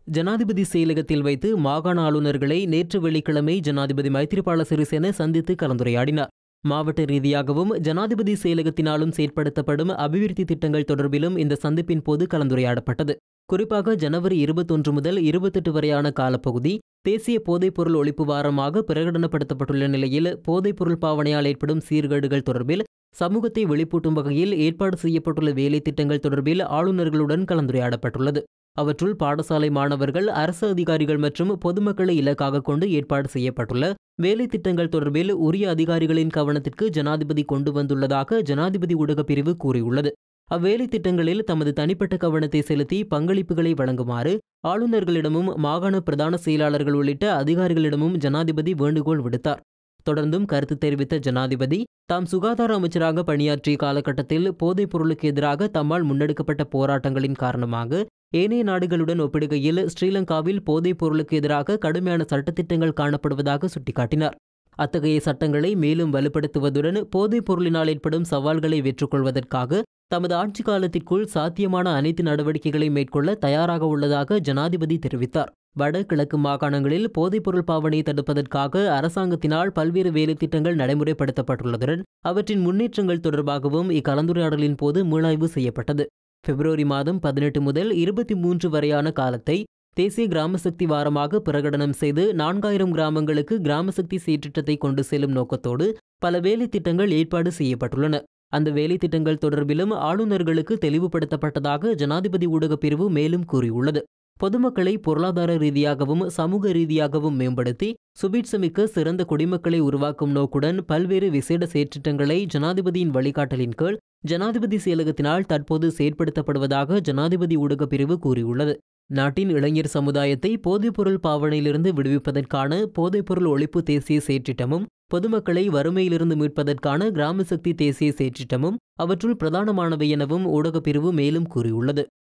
ஜனாதிபதி செயலகத்தில் வைத்து மாகாண ஆளுநர்களை நேற்று வெள்ளிக்கிழமை ஜனாதிபதி மைத்திரிபால சிறிசேன சந்தித்து கலந்துரையாடினார் மாவட்ட ரீதியாகவும் ஜனாதிபதி செயலகத்தினாலும் செயற்படுத்தப்படும் அபிவிருத்தி திட்டங்கள் தொடர்பிலும் இந்த சந்திப்பின் போது கலந்துரையாடப்பட்டது குறிப்பாக ஜனவரி இருபத்தொன்று முதல் இருபத்தெட்டு வரையான காலப்பகுதி தேசிய போதைப்பொருள் ஒழிப்பு வாரமாக பிரகடனப்படுத்தப்பட்டுள்ள நிலையில் போதைப்பொருள் பாவனையால் ஏற்படும் சீர்கேடுகள் தொடர்பில் சமூகத்தை வெளிப்பூட்டும் வகையில் ஏற்பாடு செய்யப்பட்டுள்ள வேலை திட்டங்கள் தொடர்பில் ஆளுநர்களுடன் கலந்துரையாடப்பட்டுள்ளது அவற்றுள் பாடசாலை மாணவர்கள் அரசு அதிகாரிகள் மற்றும் பொதுமக்களை இலக்காக கொண்டு ஏற்பாடு செய்யப்பட்டுள்ள வேலை திட்டங்கள் தொடர்பில் உரிய அதிகாரிகளின் கவனத்திற்கு ஜனாதிபதி கொண்டு வந்துள்ளதாக ஜனாதிபதி ஊடகப் பிரிவு கூறியுள்ளது அவ்வேலை திட்டங்களில் தமது தனிப்பட்ட கவனத்தை செலுத்தி பங்களிப்புகளை வழங்குமாறு ஆளுநர்களிடமும் மாகாண பிரதான செயலாளர்கள் உள்ளிட்ட அதிகாரிகளிடமும் ஜனாதிபதி வேண்டுகோள் விடுத்தார் தொடர்ந்தும் கருத்து தெரிவித்த ஜனாதிபதி தாம் சுகாதார அமைச்சராக பணியாற்றிய காலகட்டத்தில் போதைப் பொருளுக்கு எதிராக தம்மால் முன்னெடுக்கப்பட்ட போராட்டங்களின் காரணமாக ஏனைய நாடுகளுடன் ஒப்பிடுகையில் ஸ்ரீலங்காவில் போதைப் பொருளுக்கு எதிராக கடுமையான சட்டத்திட்டங்கள் காணப்படுவதாக சுட்டிக்காட்டினார் அத்தகைய சட்டங்களை மேலும் வலுப்படுத்துவதுடன் போதைப் பொருளினால் ஏற்படும் சவால்களை வெற்றுக்கொள்வதற்காக தமது ஆட்சி காலத்திற்குள் சாத்தியமான அனைத்து நடவடிக்கைகளை மேற்கொள்ள தயாராக உள்ளதாக ஜனாதிபதி தெரிவித்தார் வட கிழக்கு மாகாணங்களில் போதைப்பொருள் பாவனையை தடுப்பதற்காக அரசாங்கத்தினால் பல்வேறு வேலைத்திட்டங்கள் நடைமுறைப்படுத்தப்பட்டுள்ளதுடன் அவற்றின் முன்னேற்றங்கள் தொடர்பாகவும் இக்கலந்துரையாடலின் போது மீளாய்வு செய்யப்பட்டது பிப்ரவரி மாதம் பதினெட்டு முதல் இருபத்தி மூன்று வரையான காலத்தை தேசிய கிராம சக்தி வாரமாக பிரகடனம் செய்து நான்காயிரம் கிராமங்களுக்கு கிராம சக்தி சீர்திட்டத்தை கொண்டு செல்லும் நோக்கத்தோடு பல வேலை திட்டங்கள் ஏற்பாடு செய்யப்பட்டுள்ளன அந்த வேலை திட்டங்கள் தொடர்பிலும் ஆளுநர்களுக்கு தெளிவுபடுத்தப்பட்டதாக ஜனாதிபதி ஊடகப் பிரிவு மேலும் கூறியுள்ளது பொதுமக்களை பொருளாதார ரீதியாகவும் சமூக ரீதியாகவும் மேம்படுத்தி சுபீட்சமிக்க சிறந்த குடிமக்களை உருவாக்கும் நோக்குடன் பல்வேறு விசேட செயற்றிட்டங்களை ஜனாதிபதியின் வழிகாட்டலின் கீழ் ஜனாதிபதி செயலகத்தினால் தற்போது செயற்படுத்தப்படுவதாக ஜனாதிபதி ஊடகப் பிரிவு கூறியுள்ளது நாட்டின் இளைஞர் சமுதாயத்தை போதைப்பொருள் பாவனையிலிருந்து விடுவிப்பதற்கான போதைப்பொருள் ஒழிப்பு தேசிய செயற்றிட்டமும் பொதுமக்களை வறுமையிலிருந்து மீட்பதற்கான கிராம சக்தி தேசிய செயற்றிட்டமும் அவற்றுள் பிரதானமானவை எனவும் ஊடகப் பிரிவு மேலும் கூறியுள்ளது